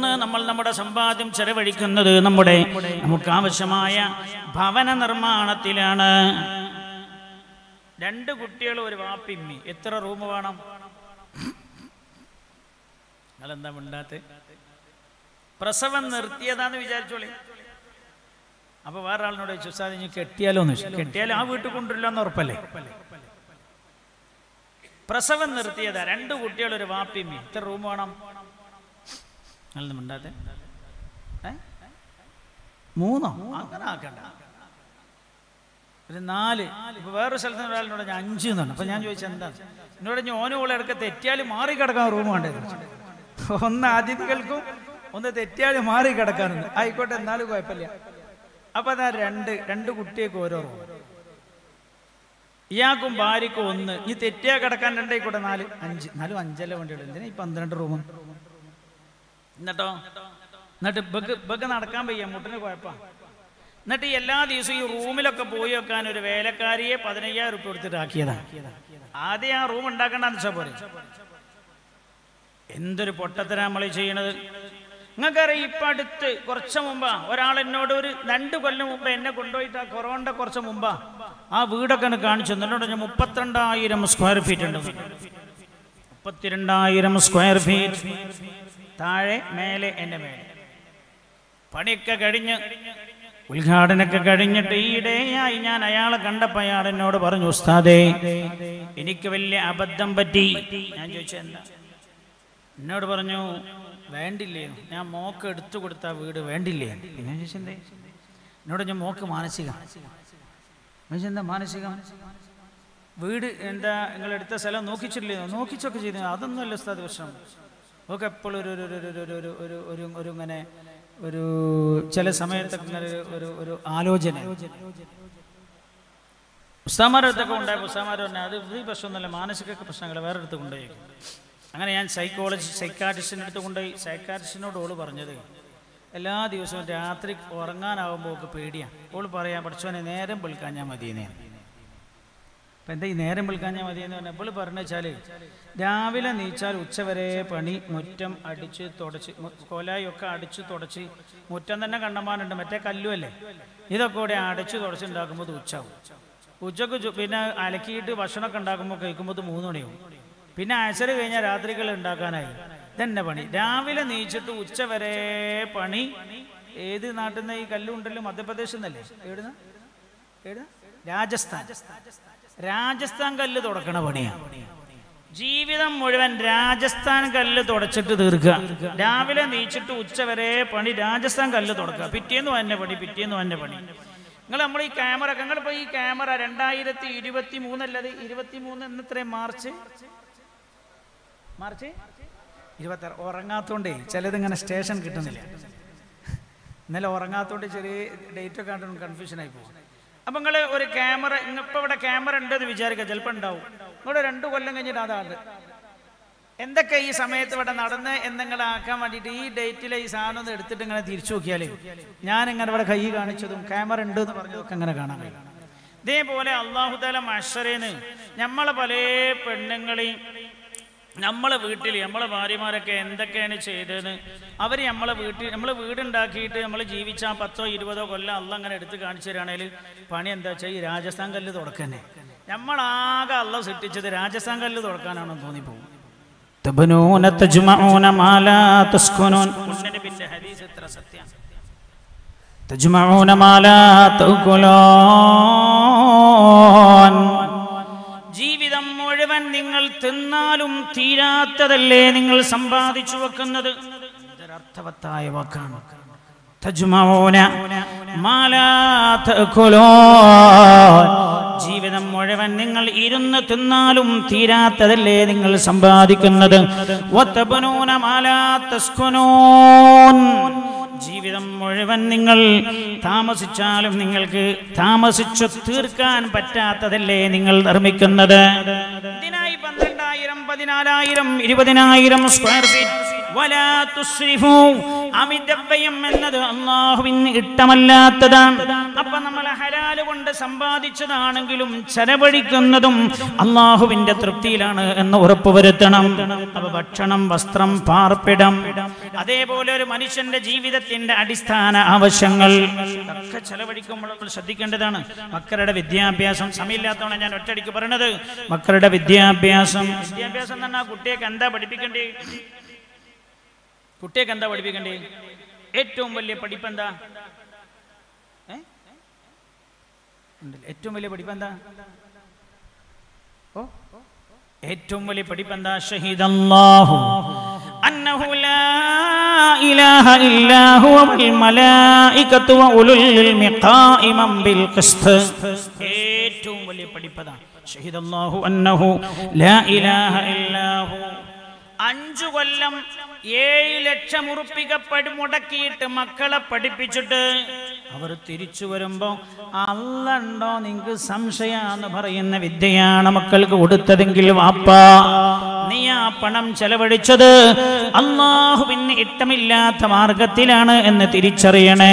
ഒന്ന് നമ്മൾ നമ്മുടെ സമ്പാദ്യം ചെലവഴിക്കുന്നത് നമ്മുടെ നമുക്ക് ആവശ്യമായ ഭവന നിർമ്മാണത്തിലാണ് രണ്ട് കുട്ടികൾ ഒരു വാപ്പിമ്മി എത്ര റൂം വേണം നിങ്ങളെന്താ മിണ്ടാത്ത പ്രസവം നിർത്തിയതാന്ന് വിചാരിച്ചോളി അപ്പൊ വേറെ ആളിനോട് ചോദിച്ചു സാർ ഇനി കെട്ടിയാലോ എന്ന് ചോദിച്ചു കെട്ടിയാലും ആ വീട്ടിൽ കൊണ്ടുവരില്ല എന്ന് ഉറപ്പല്ലേ പ്രസവം നിർത്തിയതാ രണ്ട് കുട്ടികൾ ഒരു വാപ്പിമ്മി എത്ര റൂം വേണം നിങ്ങളൊന്നും മിണ്ടാത്തെ ഏ? മൂന്നോ അങ്ങനെ ആക്കണ്ട ഒരു നാല് ഇപ്പൊ വേറൊരു സ്ഥലത്ത് നിന്ന് ഒരാളിനോട് ഞാൻ അഞ്ച് എന്നാണ് അപ്പൊ ഞാൻ ചോദിച്ചത് എന്താ എന്നോട് ഞാൻ ഓന് ഓളെ ഇടയ്ക്ക് തെറ്റിയാൽ മാറി കിടക്കാൻ റൂം വേണ്ടത് ഒന്ന് അതിഥികൾക്കും ഒന്ന് തെറ്റിയാൽ മാറി കിടക്കാനുണ്ട് ആയിക്കോട്ടെ എന്നാലും കുഴപ്പമില്ല അപ്പൊ അതാ രണ്ട് രണ്ട് കുട്ടിയേക്ക് ഓരോ റൂം ഇയാൾക്കും ഭാര്യക്കും ഒന്ന് ഈ തെറ്റിയാ കിടക്കാൻ രണ്ടായിക്കോട്ടെ നാല് അഞ്ച് നാലും അഞ്ചല്ലേ വേണ്ടിയുള്ളൂ എന്തിനാ ഈ പന്ത്രണ്ട് റൂം എന്നിട്ടോ എന്നിട്ട് ബഗ് ബഗ് നടക്കാൻ വയ്യ മുട്ടിന് കുഴപ്പം എന്നിട്ട് ഈ എല്ലാ ദിവസവും ഈ റൂമിലൊക്കെ പോയി വെക്കാൻ ഒരു വേലക്കാരിയെ പതിനയ്യായിരം റുപ്യ കൊടുത്തിട്ട് ആക്കിയതാ ആദ്യം ആ റൂം ഉണ്ടാക്കണ്ടെന്ന് വെച്ചാൽ പോരെ എന്തൊരു പൊട്ടത്തരാ നമ്മൾ ഈ ചെയ്യണത് നിങ്ങൾക്കറിയാം ഇപ്പൊ അടുത്ത് കുറച്ച് മുമ്പാ ഒരാൾ എന്നോട് ഒരു രണ്ട് കൊല്ലം മുമ്പ് എന്നെ കൊണ്ടുപോയിട്ട് ആ കൊറോണയുടെ കുറച്ച് മുമ്പാ ആ വീടൊക്കെ ഒന്ന് കാണിച്ചു തന്നു. എന്നോട് ഞാൻ മുപ്പത്തിരണ്ടായിരം സ്ക്വയർ ഫീറ്റ് ഉണ്ട് മുപ്പത്തിരണ്ടായിരം സ്ക്വയർ ഫീറ്റ് താഴെ മേലെ എൻ്റെ മേലെ പണിയൊക്കെ കഴിഞ്ഞ് ഉദ്ഘാടനമൊക്കെ കഴിഞ്ഞിട്ട് ഈയിടെയായി ഞാൻ അയാളെ കണ്ടപ്പോൾ അയാൾ എന്നോട് പറഞ്ഞു ഉസ്താദേ എനിക്ക് വലിയ അബദ്ധം പറ്റി ഞാൻ ചോദിച്ചു എന്താ എന്നോട് പറഞ്ഞു വേണ്ടില്ലേ ഞാൻ മോക്ക് എടുത്തു കൊടുത്ത വീട് വേണ്ടില്ലേ ഞാൻ ചോദിച്ചെന്തേ എന്നോട് ഞാൻ മോക്ക് മാനസിക എന്താ മാനസികം വീട് എന്താ നിങ്ങൾ എടുത്ത സ്ഥലം നോക്കിച്ചില്ലേ നോക്കിച്ചൊക്കെ ചെയ്തു അതൊന്നും അല്ല ഉസ്താദ് പ്രശ്നം ഒക്കെ എപ്പോഴും ഒരു ഒരു ഒരു ഒരു ഒരു ഒരു ഒരു ഒരു ഒരു ഇങ്ങനെ ഒരു ചില സമയത്തൊക്കെ ഇങ്ങനെ ഒരു ഒരു ഒരു ആലോചന ഉസ്താമാരുടെ അടുത്തൊക്കെ ഉണ്ടായ ഉസ്താമാർ പറഞ്ഞാൽ അത് ഈ പ്രശ്നമൊന്നുമല്ല മാനസിക പ്രശ്നങ്ങൾ വേറെ അടുത്ത് കൊണ്ടുപോയി അങ്ങനെ ഞാൻ സൈക്കോളജി സൈക്കാട്രിസ്റ്റിൻ്റെ അടുത്ത് കൊണ്ടുപോയി സൈക്കാട്രിസ്റ്റിനോട് ഓള് പറഞ്ഞത് എല്ലാ ദിവസവും രാത്രി ഉറങ്ങാനാവുമ്പോൾ ഒക്കെ പേടിയാണ് ഓള് പറയാം പഠിച്ചോനെ നേരം വിളിക്കാൻ ഞാൻ മതിയെന്നേ അപ്പം എന്താ ഈ നേരം വിളിക്കാൻ ഞാൻ മതിയെന്ന് പറഞ്ഞാൽ ഇപ്പോൾ പറഞ്ഞു വെച്ചാൽ രാവിലെ നീച്ചാൽ ഉച്ചവരെ പണി മുറ്റം അടിച്ച് തുടച്ച് മു- കോലായൊക്കെ അടിച്ച് തുടച്ച് മുറ്റം തന്നെ കണ്ടമാനുണ്ട് മറ്റേ കല്ലുമല്ലേ ഇതൊക്കെ കൂടെ അടച്ച് തുടച്ചുണ്ടാക്കുമ്പോൾ ഇത് ഉച്ചാവും ഉച്ചക്ക് ചു- പിന്നെ അലക്കിയിട്ട് ഭക്ഷണമൊക്കെ ഉണ്ടാക്കുമ്പോൾ കഴിക്കുമ്പോൾ ഇത് മൂന്ന് മണിയാവും പിന്നെ അയച്ചൽ കഴിഞ്ഞാൽ രാത്രികൾ ഉണ്ടാക്കാനായി ഇതന്നെ പണി രാവിലെ നീച്ചിട്ട് ഉച്ചവരെ പണി ഏത് നാട്ടിൽ നിന്ന് ഈ കല്ലുണ്ടല്ലോ മധ്യപ്രദേശിൽ നിന്നല്ലേ എവിടുന്ന എവിടുന്ന രാജസ്ഥാൻ രാജസ്ഥാൻ കല്ല് തുടക്കണ പണിയാണ് ജീവിതം മുഴുവൻ രാജസ്ഥാൻ കല്ല് തുടച്ചിട്ട് തീർക്കുക രാവിലെ നീച്ചിട്ട് ഉച്ച വരെ പണി രാജസ്ഥാൻ കല്ല് തുടക്കുക പിറ്റേന്ന് തന്നെ പണി പിറ്റേന്ന് തന്നെ പണി നിങ്ങൾ നമ്മൾ ഈ ക്യാമറ നിങ്ങളിപ്പോ ഈ ക്യാമറ രണ്ടായിരത്തി ഇരുപത്തി മൂന്നല്ലത് ഇരുപത്തി മൂന്ന് എന്നത്രയും മാർച്ച് മാർച്ച് ഇരുപത്തി ആറ് ഉറങ്ങാത്തോണ്ടേ ചിലത് ഇങ്ങനെ സ്റ്റേഷൻ കിട്ടുന്നില്ല ഇന്നലെ ഉറങ്ങാത്തോണ്ട് ചെറിയ ഡേറ്റ് ഒക്കെ കണ്ടു കൺഫ്യൂഷൻ ആയി പോകും അപ്പൊ നിങ്ങൾ ഒരു ക്യാമറ ഇപ്പൊ ഇവിടെ ക്യാമറ ഉണ്ടെന്ന് വിചാരിക്കുക ചിലപ്പോൾ ഉണ്ടാവും നിങ്ങളുടെ രണ്ടു കൊല്ലം കഴിഞ്ഞിട്ട് അതാണ് എന്തൊക്കെ ഈ സമയത്ത് ഇവിടെ നടന്ന് എന്തെങ്കിലും ആക്കാൻ വേണ്ടിയിട്ട് ഈ ഡേറ്റിലെ ഈ സാധനം ഒന്ന് എടുത്തിട്ട് ഇങ്ങനെ തിരിച്ചു നോക്കിയാലേ ഞാൻ ഇങ്ങനെ ഇവിടെ കൈ കാണിച്ചതും ക്യാമറ ഉണ്ട് എന്ന് പറഞ്ഞതൊക്കെ ഇങ്ങനെ കാണാൻ കഴിയും ഇതേപോലെ അള്ളാഹുദാല മഷറേന്ന് നമ്മളെ പല പെണ്ണുങ്ങളെയും നമ്മളെ വീട്ടിൽ നമ്മളെ ഭാര്യമാരൊക്കെ എന്തൊക്കെയാണ് ചെയ്തതെന്ന് അവർ നമ്മളെ വീട്ടിൽ നമ്മൾ വീടുണ്ടാക്കിയിട്ട് നമ്മൾ ജീവിച്ച ആ പത്തോ ഇരുപതോ കൊല്ലം അല്ല അങ്ങനെ എടുത്ത് കാണിച്ചു തരാണെങ്കിൽ പണി എന്താ വെച്ചാൽ ഈ രാജസ്ഥാൻ കല്ല് തുടക്കന്നെ നമ്മളാകെ അല്ല സൃഷ്ടിച്ചത് രാജസ്ഥാൻ കല്ല് തുടക്കാനാണെന്ന് തോന്നിപ്പോകും തബ്നൂന തജ്മഊന മാ ലാ തസ്കുനൂൻ മുന്നനബിന്റെ ഹദീസ് എത്ര സത്യമാണ് തജ്മഊന മാ ലാ തഅകുലൂൻ ജീവിതം മുഴുവൻ നിങ്ങൾ തിന്നാലും തീരാത്തതല്ലേ നിങ്ങൾ സമ്പാദിച്ചു വെക്കുന്നത് ഇതൊരർത്ഥവത്തായ വാക്കാണ് തജ്മഊന മാ ലാ തഅകുലൂൻ ജീവിതം മുഴുവൻ നിങ്ങൾ ഇരുന്ന് തിന്നാലും തീരാത്തതല്ലേ നിങ്ങൾ സമ്പാദിക്കുന്നത് വത്തബ്നൂന മാ ലാ തസ്കുനൂൻ ജീവിതം മുഴുവൻ നിങ്ങൾ താമസിച്ചാലും നിങ്ങൾക്ക് താമസിച്ചു തീർക്കാൻ പറ്റാത്തതല്ലേ നിങ്ങൾ നിർമ്മിക്കുന്നത് ഇതിനായി പന്ത്രണ്ടായിരം പതിനാലായിരം ഇരുപതിനായിരം സ്ക്വയർ ഫീറ്റ് വലാ തുസ്രിഫു അമിതവ്യയം എന്നത് അള്ളാഹുവിന് ഇഷ്ടമല്ലാത്തതാണ് അപ്പൊ നമ്മൾ ഹലാല് കൊണ്ട് സമ്പാദിച്ചതാണെങ്കിലും ചെലവഴിക്കുന്നതും അള്ളാഹുവിന്റെ തൃപ്തിയിലാണ് എന്ന് ഉറപ്പുവരുത്തണം അപ്പൊ ഭക്ഷണം വസ്ത്രം പാർപ്പിടം അതേപോലെ ഒരു മനുഷ്യന്റെ ജീവിതത്തിന്റെ അടിസ്ഥാന ആവശ്യങ്ങൾ ഒക്കെ ചെലവഴിക്കുമ്പോൾ നമ്മൾ ശ്രദ്ധിക്കേണ്ടതാണ് മക്കളുടെ വിദ്യാഭ്യാസം സമയമില്ലാത്തതാണ് ഞാൻ ഒറ്റയടിക്ക് പറയണത് മക്കളുടെ വിദ്യാഭ്യാസം വിദ്യാഭ്യാസം എന്ന് പറഞ്ഞാൽ കുട്ടിയൊക്കെ എന്താ പഠിപ്പിക്കേണ്ടേ കുട്ടിയൊക്കെ എന്താ പഠിപ്പിക്കേണ്ടേ ഏറ്റവും വലിയ പഠിപ്പ് എന്താ ഏ? ഉണ്ടല്ലേ? ഏറ്റവും വലിയ പഠിപ്പ് എന്താ ഓ ഏറ്റവും വലിയ പഠിപ്പ് എന്താ ഷഹീദല്ലാഹു അന്നഹു ലാ ഇലാഹ ഇല്ലാ ഹുവ വൽ മലായികത്തു വ ഉലുൽ ഇൽമി ഖായിമൻ ബിൽ ഖിസ്ത് ഏറ്റവും വലിയ പഠിപ്പതാ ഷഹീദല്ലാഹു അന്നഹു ലാ ഇലാഹ ഇല്ലാ ഹു അഞ്ചു കൊല്ലം ഏഴ് ലക്ഷം ഉറുപ്പിക പടി മുടക്കിയിട്ട് മക്കളെ പഠിപ്പിച്ചിട്ട് അവർ തിരിച്ചു വരുമ്പോ അല്ലണ്ടോ നിങ്ങക്ക് സംശയാന്ന് പറയുന്ന വിദ്യയാണ് മക്കൾക്ക് കൊടുത്തതെങ്കിൽ വാപ്പാ നീ ആ പണം ചെലവഴിച്ചത് അള്ളാഹുവിന് ഇഷ്ടമില്ലാത്ത മാർഗത്തിലാണ് എന്ന് തിരിച്ചറിയണേ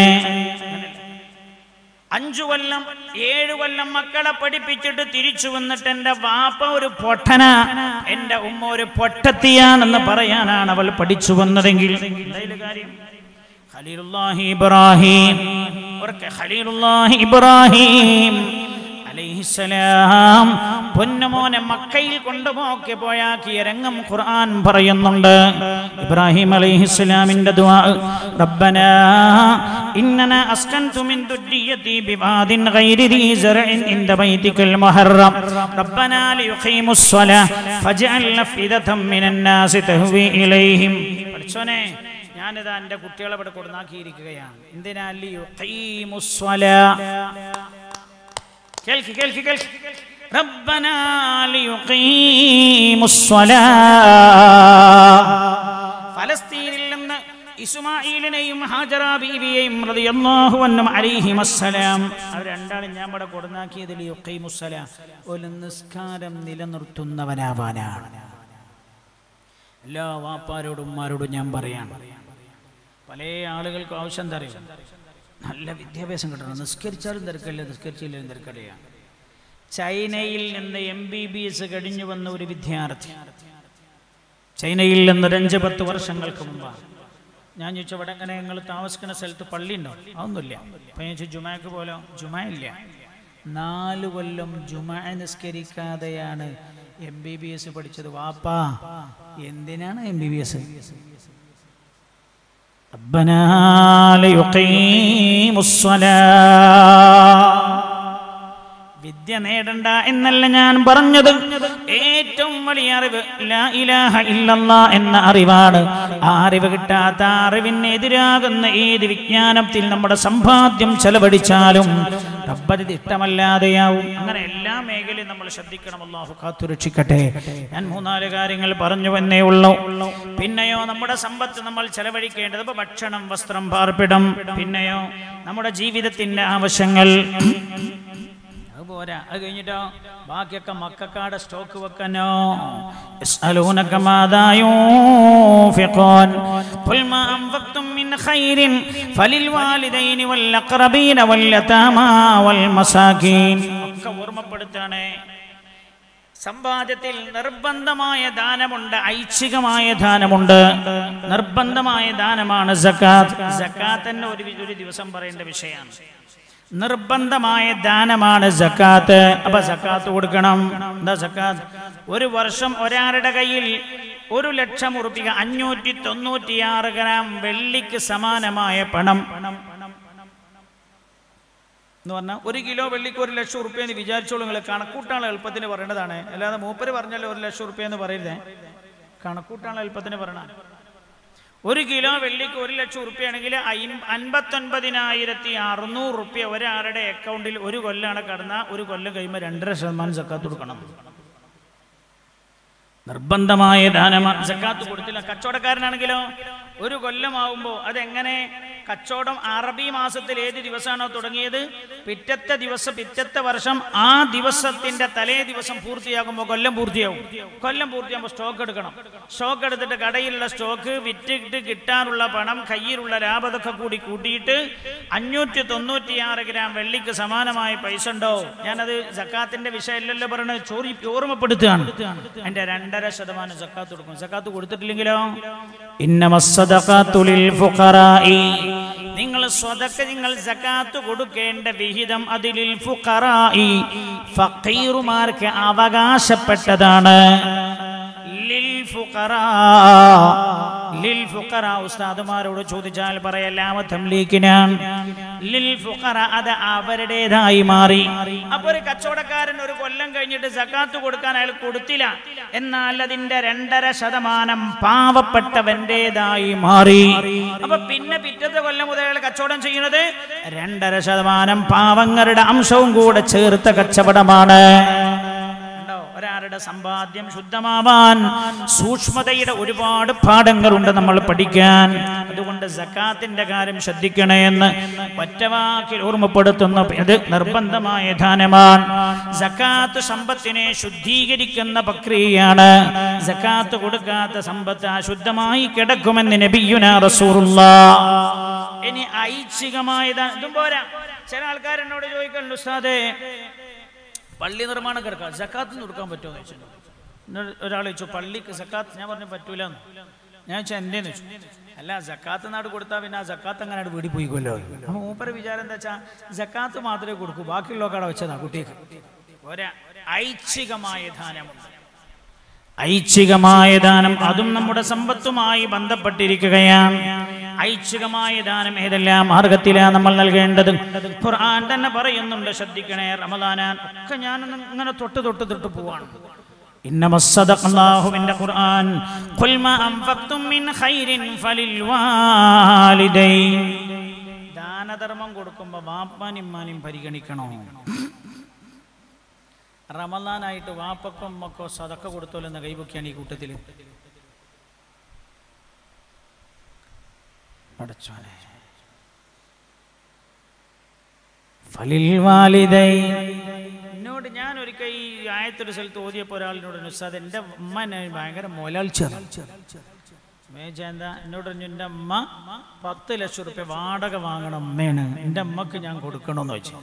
അഞ്ചു കൊല്ലം ഏഴു കൊല്ലം മക്കളെ പഠിപ്പിച്ചിട്ട് തിരിച്ചു വന്നിട്ട് എന്റെ വാപ്പ ഒരു പൊട്ടന എന്റെ ഉമ്മ ഒരു പൊട്ടത്തിയാണെന്ന് പറയാനാണ് അവൾ പഠിച്ചു വന്നതെങ്കിൽ എന്തായാലും കാര്യം ഖലീലുല്ലാഹി ഇബ്രാഹിം ഉറക്കെ ഖലീലുല്ലാഹി ഇബ്രാഹിം അലൈഹിസ്സലാം പൊന്നുമോനെ മക്കയിൽ കൊണ്ടുപോക്കി പോയാക്കിയ രംഗം ഖുർആൻ പറയുന്നുണ്ട് ഇബ്രാഹിം അലൈഹിസ്സലാമിന്റെ ദുആ റബ്ബനാ ഇന്നന അസ്കൻതു മിൻ ദുർരിയതി ബിവാദിൻ ഗൈരി ദീ സറഇൻ ഇൻദ ബൈതിക്കൽ മുഹറം റബ്ബനാ ലിയുഖീമുസ് സ്വലാ ഫജ്അൽ അഫ്ഇദതം മിനൻ നാസി തഹ്വി ഇലൈഹിം പഠിച്ചോനെ ഞാനിതാ എൻ്റെ കുട്ടികളെ ഇവിടെ കൊടുന്നാക്കിയിരിക്കുകയാണ് എന്തിനാ ലിയുഖീമുസ് സ്വലാ കേൾക്ക് കേൾക്ക് കേൾക്ക് ربنا ليقيموا الصلاة ഫലസ്തീനിൽ നിന്ന് ഇസ്മായിലിനെയും ഹാജറ ബീവിയെയും റളിയല്ലാഹു അൻഹും അലൈഹിം അസ്സലാം അവർ രണ്ടാളും ഞാൻ ഇവിടെ കൊടുന്നാക്കിയതിൽ യുഖീമുസ്സലാം ഒരു നിസ്കാരം നിലനിർത്തുന്നവനാവാനാണ് എല്ലാ വാപ്പാരോടും ഉമ്മാരോടും ഞാൻ പറയാണ് പല ആളുകൾക്കും ആവശ്യം എന്താ അറിയോ നല്ല വിദ്യാഭ്യാസം കിട്ടണം നിസ്കരിച്ചാലും തിരക്കല്ല നിസ്കരിച്ചില്ലെങ്കിലും തിരക്കടില്ല ചൈനയിൽ നിന്ന് എം ബി ബി എസ് കഴിഞ്ഞു വന്ന ഒരു വിദ്യാർത്ഥി ചൈനയിൽ നിന്ന് ഒരു അഞ്ച് പത്ത് വർഷങ്ങൾക്ക് മുമ്പാണ് ഞാൻ ചോദിച്ചു അവിടെ എങ്ങനെ നിങ്ങൾ താമസിക്കുന്ന സ്ഥലത്ത് പള്ളി ഉണ്ടോ അതൊന്നുമില്ല അപ്പം ഞാൻ ചോദിച്ചു ജുമാക്ക് പോലോ ജുമ ഇല്ല നാല് കൊല്ലം ജുമ നിസ്കരിക്കാതെയാണ് എം ബി ബി എസ് പഠിച്ചത് വാപ്പാ എന്തിനാണ് എം ബി ബി എസ് ربنا ليقيموا الصلاة വിദ്യ നേടണ്ട എന്നല്ല ഞാൻ പറഞ്ഞത് ഏറ്റവും വലിയ അറിവ് ലാ ഇലാഹ ഇല്ലല്ലാ എന്ന അറിവാണ് ആ അറിവ് കിട്ടാത്ത ആ അറിവിനെതിരാകുന്ന ഏത് വിജ്ഞാനത്തിൽ നമ്മുടെ സമ്പാദ്യം ചെലവഴിച്ചാലും റബ്ബരിത് ഇഷ്ടമല്ലാതെയാവും അങ്ങനെ എല്ലാ മേഖലയും നമ്മൾ ശ്രദ്ധിക്കണം അള്ളാഹു കാത്തുരക്ഷിക്കട്ടെ ഞാൻ മൂന്നാല് കാര്യങ്ങൾ പറഞ്ഞു എന്നേ ഉള്ളൂ പിന്നെയോ നമ്മുടെ സമ്പത്ത് നമ്മൾ ചെലവഴിക്കേണ്ടത് ഇപ്പൊ ഭക്ഷണം വസ്ത്രം പാർപ്പിടം പിന്നെയോ നമ്മുടെ ജീവിതത്തിന്റെ ആവശ്യങ്ങൾ അത് പോരാ അത് കഴിഞ്ഞിട്ടോ ബാക്കിയൊക്കെ മക്കാടെ സ്റ്റോക്ക് വെക്കാനോ يسألونك ماذا ينفقون قل ما أنفقتم من خير فللوالدين والأقربين واليتامى والمساكين ഒക്കെ ഓർമ്മപ്പെടുത്തണേ സമ്പാദ്യത്തിൽ നിർബന്ധമായ ദാനമുണ്ട് ഐച്ഛികമായ ദാനമുണ്ട് നിർബന്ധമായ ദാനമാണ് സക്കാത്ത് സക്കാത്ത് തന്നെ ഒരു ഒരു ദിവസം പറയേണ്ട വിഷയമാണ് നിർബന്ധമായ ദാനമാണ് സക്കാത്ത് അപ്പൊ സക്കാത്ത് കൊടുക്കണം എന്താ സക്കാത്ത് ഒരു വർഷം ഒരാളുടെ കയ്യിൽ ഒരു ലക്ഷം ഉറുപ്പിക അഞ്ഞൂറ്റി തൊണ്ണൂറ്റിയാറ് ഗ്രാം വെള്ളിക്ക് സമാനമായ പണം എന്ന് പറഞ്ഞാൽ ഒരു കിലോ വെള്ളിക്ക് ഒരു ലക്ഷം ഉറുപ്പ്യ എന്ന് വിചാരിച്ചോളൂ നിങ്ങൾ കണക്കൂട്ടാനുള്ള എളുപ്പത്തിന് പറയേണ്ടതാണ് അല്ലാതെ മൂപ്പര് പറഞ്ഞല്ലോ ഒരു ലക്ഷം ഉറുപ്പ്യ എന്ന് പറയരുതേ കണക്കൂട്ടാനുള്ള എളുപ്പത്തിന് പറയണം ഒരു കിലോ വെള്ളിക്ക് ഒരു ലക്ഷം ഉറുപ്പ്യാണെങ്കിൽ അൻപത്തൊൻപതിനായിരത്തി അറുന്നൂറ് റുപ്യ ഒരാളുടെ അക്കൗണ്ടിൽ ഒരു കൊല്ലാണ് കടന്ന ഒരു കൊല്ലം കഴിയുമ്പോൾ രണ്ടര ശതമാനം സക്കാത്ത് കൊടുക്കണം നിർബന്ധമായ ദാനമാണ് സക്കാത്ത് കൊടുത്തില്ല കച്ചവടക്കാരനാണെങ്കിലോ ഒരു കൊല്ലമാവുമ്പോൾ അതെങ്ങനെ കച്ചവടം അറബി മാസത്തിൽ ഏത് ദിവസമാണോ തുടങ്ങിയത് പിറ്റത്തെ ദിവസം പിറ്റത്തെ വർഷം ആ ദിവസത്തിന്റെ തലേ ദിവസം പൂർത്തിയാകുമ്പോൾ കൊല്ലം പൂർത്തിയാവും കൊല്ലം പൂർത്തിയാകുമ്പോൾ സ്റ്റോക്ക് എടുക്കണം സ്റ്റോക്ക് എടുത്തിട്ട് കടയിലുള്ള സ്റ്റോക്ക് വിറ്റിട്ട് കിട്ടാനുള്ള പണം കയ്യിലുള്ള ലാഭതൊക്കെ കൂടി കൂട്ടിയിട്ട് അഞ്ഞൂറ്റി തൊണ്ണൂറ്റിയാറ് ഗ്രാം വെള്ളിക്ക് സമാനമായ പൈസ ഉണ്ടോ ഞാനത് ജക്കാത്തിന്റെ വിഷയമല്ലല്ലോ പറയണത് ചോറി ഓർമ്മപ്പെടുത്തുകയാണ് എന്റെ രണ്ടര ശതമാനം ജക്കാത്ത് കൊടുക്കും ജക്കാത്ത് കൊടുത്തിട്ടില്ലെങ്കിലോ ഇന്നമസ്സദഖാത്തു ലിൽ ഫുഖറാഇ നിങ്ങൾ സ്വതക്ക നിങ്ങൾ സക്കാത്ത് കൊടുക്കേണ്ട വിഹിതം അതിലിൽ ഫുഖറാഇ ഫഖീറുമാർക്ക് അവകാശപ്പെട്ടതാണ് ലിൽ ഫുഖറാ ലിൽ ഫുഖറാ ഉസ്താദുമാരോട് ചോദിച്ചാൽ പറയലാമ തംലീക്കിനാണ് ലിൽ ഫുഖറ അത് അവരുടേതായി മാറി അപ്പൊ ഒരു കച്ചവടക്കാരൻ ഒരു കൊല്ലം കഴിഞ്ഞിട്ട് സക്കാത്ത് കൊടുക്കാൻ അയാൾ കൊടുത്തില്ല എന്നാൽ അതിന്റെ രണ്ടര ശതമാനം പാവപ്പെട്ടവന്റേതായി മാറി അപ്പൊ പിന്നെ പിറ്റത്തെ കൊല്ലം മുതൽ അയാൾ കച്ചവടം ചെയ്യുന്നത് രണ്ടര ശതമാനം പാവങ്ങളുടെ അംശവും കൂടെ ചേർത്ത കച്ചവടമാണ് ഉണ്ടോ? ഒരാളുടെ സമ്പാദ്യം ശുദ്ധമാവാൻ സൂക്ഷ്മതയുടെ ഒരുപാട് പാഠങ്ങളുണ്ട് നമ്മൾ പഠിക്കാൻ അതുകൊണ്ട് സക്കാത്തിന്റെ കാര്യം ശ്രദ്ധിക്കണേ എന്ന് ഒറ്റവാക്കിൽ ഓർമ്മപ്പെടുത്തുന്ന ഇത് നിർബന്ധമായ ദാനമാണ് സക്കാത്ത് സമ്പത്തിനെ ശുദ്ധീകരിക്കുന്ന പ്രക്രിയയാണ് സക്കാത്ത് കൊടുക്കാത്ത സമ്പത്ത് അശുദ്ധമായി കിടക്കുമെന്ന് നബിയുന റസൂറുള്ള ഇനി ഐച്ഛികമായ ദാനം- ഇതും പോരാ ചില ആൾക്കാർ എന്നോട് ചോദിക്കലുണ്ട് ഉസ്താദേ പള്ളി നിർമ്മാണം കിടക്കാം ജക്കാത്ത് കൊടുക്കാൻ പറ്റുമോ എന്ന് ചോദിച്ചു ഒരാൾ ചോദിച്ചു പള്ളിക്ക് ജക്കാത്ത് ഞാൻ പറഞ്ഞു പറ്റൂല എന്ന് ഞാൻ ചോദിച്ചു എന്തേന്ന് ചോദിച്ചു അല്ല ജക്കാത്ത് നാട് കൊടുത്താൽ പിന്നെ ആ ജക്കാത്ത് അങ്ങനെ അവിടെ വീടി പോയിക്കല്ലോ അപ്പൊ മൂപ്പര വിചാരം എന്താ വെച്ചാൽ ജക്കാത്ത് മാത്രമേ കൊടുക്കൂ ബാക്കിയുള്ളതൊക്കെ അവിടെ വെച്ചതാ കുട്ടിക്ക് ഒരാ ഐച്ഛികമായ ദാനമുണ്ട് ഐച്ഛികമായ ദാനം അതും നമ്മുടെ സമ്പത്തുമായി ബന്ധപ്പെട്ടിരിക്കുകയാണ് ഐച്ഛികമായ ദാനം ഏതെല്ലാം മാർഗത്തിലാണ് നമ്മൾ നൽകേണ്ടത് ഖുർആൻ തന്നെ പറയുന്നുണ്ട് ശ്രദ്ധിക്കണേ റമദാനാൻ ഒക്കെ ഞാനൊന്ന് ഇങ്ങനെ തൊട്ട് തൊട്ട് തൊട്ട് പോവാണ് إنما الصدق الله من القرآن قل ما أنفقتم من خير فللوالدين ദാനധർമ്മം കൊടുക്കുമ്പോൾ വാപ്പാനും ഇമ്മാനും പരിഗണിക്കണോ റമലാനായിട്ട് വാപ്പക്കും ഉമ്മക്കോ സതക്ക കൊടുത്തോല്ലോ എന്ന കൈപൊക്കെയാണ് ഈ കൂട്ടത്തിൽ പടച്ചോനെ ഫലിൽ വാലിദൈൻ. എന്നോട് ഞാൻ ഒരിക്കൽ ഈ ആയത്തൊരു സ്ഥലത്ത് ഓതിയപ്പോൾ ഒരാളിനോട് ഉസ്താദ് എൻ്റെ ഉമ്മ എന്നെ ഭയങ്കര മോലാൽച്ചാണ് എന്താ എന്നോട് പറഞ്ഞു എൻ്റെ അമ്മ പത്ത് ലക്ഷം റുപ്യ വാടക വാങ്ങണം അമ്മയാണ് എൻ്റെ അമ്മക്ക് ഞാൻ കൊടുക്കണമെന്ന് വെച്ചു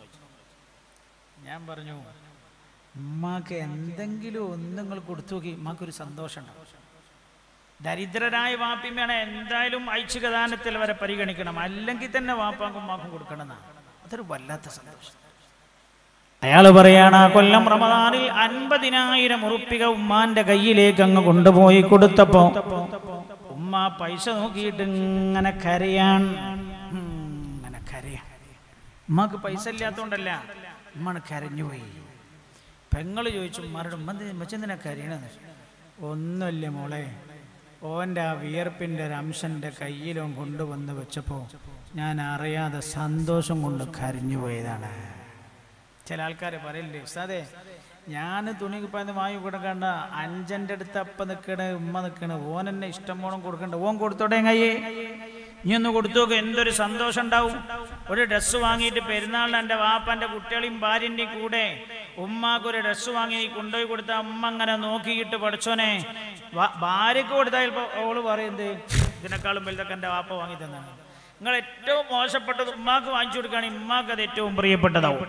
ഞാൻ പറഞ്ഞു ഉമ്മാക്ക് എന്തെങ്കിലും ഒന്ന് നിങ്ങൾ കൊടുത്തു നോക്കി ഉമ്മാക്കൊരു സന്തോഷം ഉണ്ടാവും ദരിദ്രരായ വാപ്പിമ്മയാണ് എന്തായാലും ഐച്ഛികദാനത്തിൽ വരെ പരിഗണിക്കണം അല്ലെങ്കിൽ തന്നെ വാപ്പാക്കും ഉമ്മാക്കും കൊടുക്കണം എന്നാണ് അതൊരു വല്ലാത്ത സന്തോഷം അയാൾ പറയാണ് ആ കൊല്ലം റമദാനിൽ അൻപതിനായിരം ഉറുപ്പിക ഉമ്മാന്റെ കയ്യിലേക്ക് അങ്ങ് കൊണ്ടുപോയി കൊടുത്തപ്പോ ഉമ്മ പൈസ നോക്കിയിട്ട് ഇങ്ങനെ കരയാൻ ഉം, ഇങ്ങനെ കരയാൻ ഉമ്മക്ക് പൈസ ഇല്ലാത്തോണ്ടല്ല ഉമ്മണ് കരഞ്ഞുപോയി പെങ്ങള് ചോദിച്ചു ഉമ്മാരോട് ഉമ്മ മച്ചെന്തിനാ കരയണെന്ന് ഒന്നുമില്ല മോളെ ഓൻ്റെ ആ വിയർപ്പിൻ്റെ ഒരു അംശൻ്റെ കയ്യിലും കൊണ്ടുവന്ന് വെച്ചപ്പോൾ ഞാൻ അറിയാതെ സന്തോഷം കൊണ്ട് കരഞ്ഞു പോയതാണ് ചില ആൾക്കാർ പറയില്ലേ ഉസ്താദേ ഞാൻ തുണി കുപ്പാന്ന് വാങ്ങി കൊടുക്കണ്ട അഞ്ചൻ്റെ അടുത്ത് അപ്പ നിൽക്കണ ഉമ്മ നിൽക്കണ ഓൻ എന്നെ ഇഷ്ടം പോണം കൊടുക്കണ്ട ഓൻ കൊടുത്തോടെ കയ്യേ നീ ഒന്ന് കൊടുത്തു നോക്ക് എന്തൊരു സന്തോഷം ഉണ്ടാവും ഒരു ഡ്രസ്സ് വാങ്ങിയിട്ട് പെരുന്നാളിന് എൻ്റെ വാപ്പൻ്റെ കുട്ടികളെയും ഭാര്യൻ്റെയും കൂടെ ഉമ്മാക്ക് ഒരു ഡ്രസ്സ് വാങ്ങി നീ കൊണ്ടുപോയി കൊടുത്ത ഉമ്മ അങ്ങനെ നോക്കിയിട്ട് പഠിച്ചോനെ വാ- ഭാര്യക്ക് കൊടുത്താൽ ചിലപ്പോൾ ഓള് പറയുന്നത് ഇതിനേക്കാളും വലുതൊക്കെ എൻ്റെ വാപ്പ വാങ്ങി തന്നാണ് നിങ്ങൾ ഏറ്റവും മോശപ്പെട്ടത് ഉമ്മാക്ക് വാങ്ങിച്ചു കൊടുക്കുകയാണെങ്കിൽ ഉമ്മാക്ക് അത് ഏറ്റവും പ്രിയപ്പെട്ടതാവും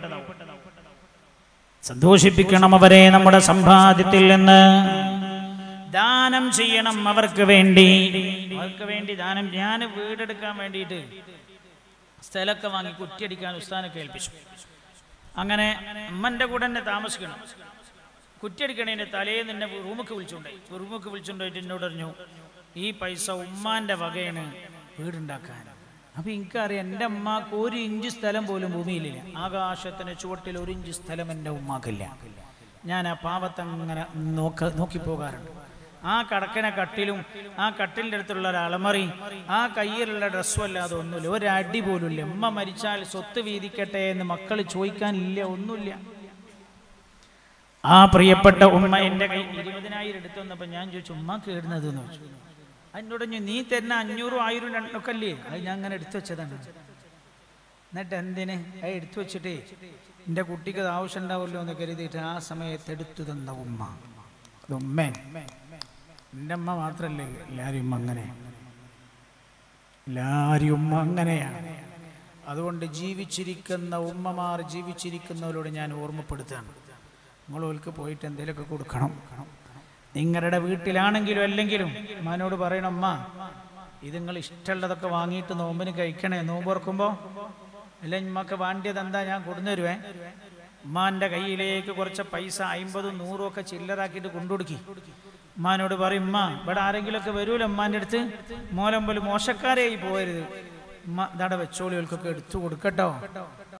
സന്തോഷിപ്പിക്കണം അവരെ നമ്മുടെ സമ്പാദ്യത്തിൽ നിന്ന് ദാനം ചെയ്യണം അവർക്ക് വേണ്ടി അവർക്ക് വേണ്ടി ദാനം ഞാൻ വീടെടുക്കാൻ വേണ്ടിയിട്ട് സ്ഥലമൊക്കെ വാങ്ങി കുറ്റിയടിക്കാൻ ഉസ്താനെ കേൾപ്പിച്ചു അങ്ങനെ അമ്മൻ്റെ കൂടെ തന്നെ താമസിക്കണം കുറ്റിയടിക്കണേൻ്റെ തലേന്ന് എന്നെ റൂമൊക്കെ വിളിച്ചുകൊണ്ടേ റൂമൊക്കെ വിളിച്ചുകൊണ്ടായിട്ട് എന്നോട് പറഞ്ഞു ഈ പൈസ ഉമ്മാൻ്റെ വകയാണ് വീടുണ്ടാക്കാൻ അപ്പൊ എനിക്കറിയാം എൻ്റെ അമ്മക്ക് ഒരു ഇഞ്ച് സ്ഥലം പോലും ഭൂമിയിലില്ല ആകാശത്തിന് ചുവട്ടിൽ ഒരു ഇഞ്ച് സ്ഥലം എൻ്റെ ഉമ്മാക്കില്ല ഞാൻ ആ പാവത്തങ്ങനെ നോക്ക നോക്കി പോകാറുണ്ട് ആ കടക്കണ കട്ടിലും ആ കട്ടിലിൻ്റെ അടുത്തുള്ള ഒരു അലമറി ആ കയ്യിലുള്ള ഡ്രസ്സും അല്ലാതെ ഒന്നുമില്ല ഒരടി പോലും ഇല്ല ഉമ്മ മരിച്ചാൽ സ്വത്ത് വീതിക്കട്ടെ എന്ന് മക്കൾ ചോദിക്കാനില്ല ഒന്നുമില്ല ആ പ്രിയപ്പെട്ട ഉമ്മ എൻ്റെ കൈ ഇരുപതിനായിരം എടുത്തു വന്നപ്പോൾ ഞാൻ ചോദിച്ചു ഉമ്മ കേടുന്നത് എന്ന് ചോദിച്ചു അതിനോട് ഞാൻ നീ തരുന്ന അഞ്ഞൂറും ആയിരം രണ്ടൊക്കെ അല്ലേ അത് ഞാൻ അങ്ങനെ എടുത്തു വെച്ചതാണ് എന്നിട്ട് എന്തിന് അത് എടുത്തു വെച്ചിട്ടേ എൻ്റെ കുട്ടിക്ക് അത് ആവശ്യം ഉണ്ടാവുമല്ലോ എന്ന് കരുതിയിട്ട് ആ സമയത്ത് എടുത്തു തന്ന ഉമ്മ അത് ഉമ്മ എൻ്റെ അമ്മ മാത്രല്ലേ എല്ലാവരും ഉമ്മ അങ്ങനെ എല്ലാവരും ഉമ്മ അങ്ങനെയാണ് അതുകൊണ്ട് ജീവിച്ചിരിക്കുന്ന ഉമ്മമാർ ജീവിച്ചിരിക്കുന്നവരോട് ഞാൻ ഓർമ്മപ്പെടുത്തുകയാണ് നിങ്ങളോൽക്ക് പോയിട്ട് എന്തെങ്കിലുമൊക്കെ കൊടുക്കണം നിങ്ങളുടെ വീട്ടിലാണെങ്കിലും അല്ലെങ്കിലും ഉമ്മാനോട് പറയണം അമ്മ ഇത് നിങ്ങൾ ഇഷ്ടമുള്ളതൊക്കെ വാങ്ങിയിട്ട് നോമ്പിന് കഴിക്കണേ നോമ്പ് തുറക്കുമ്പോൾ അല്ല ഉമ്മക്ക് വേണ്ടിയത് എന്താ ഞാൻ കൊടുന്നുതരുവേ ഉമ്മാന്റെ കയ്യിലേക്ക് കുറച്ച് പൈസ അമ്പതും നൂറും ഒക്കെ ചില്ലറാക്കിയിട്ട് കൊണ്ടുകൊടുക്കി ഉമ്മാനോട് പറയും ഉമ്മ ഇവിടെ ആരെങ്കിലുമൊക്കെ വരൂല ഉമ്മാന്റെ അടുത്ത് മോലം പോലും മോശക്കാരെയായി പോകരുത് ഉമ്മ ഇതാടെ വെച്ചോളികൾക്കൊക്കെ എടുത്തു കൊടുക്കട്ടോ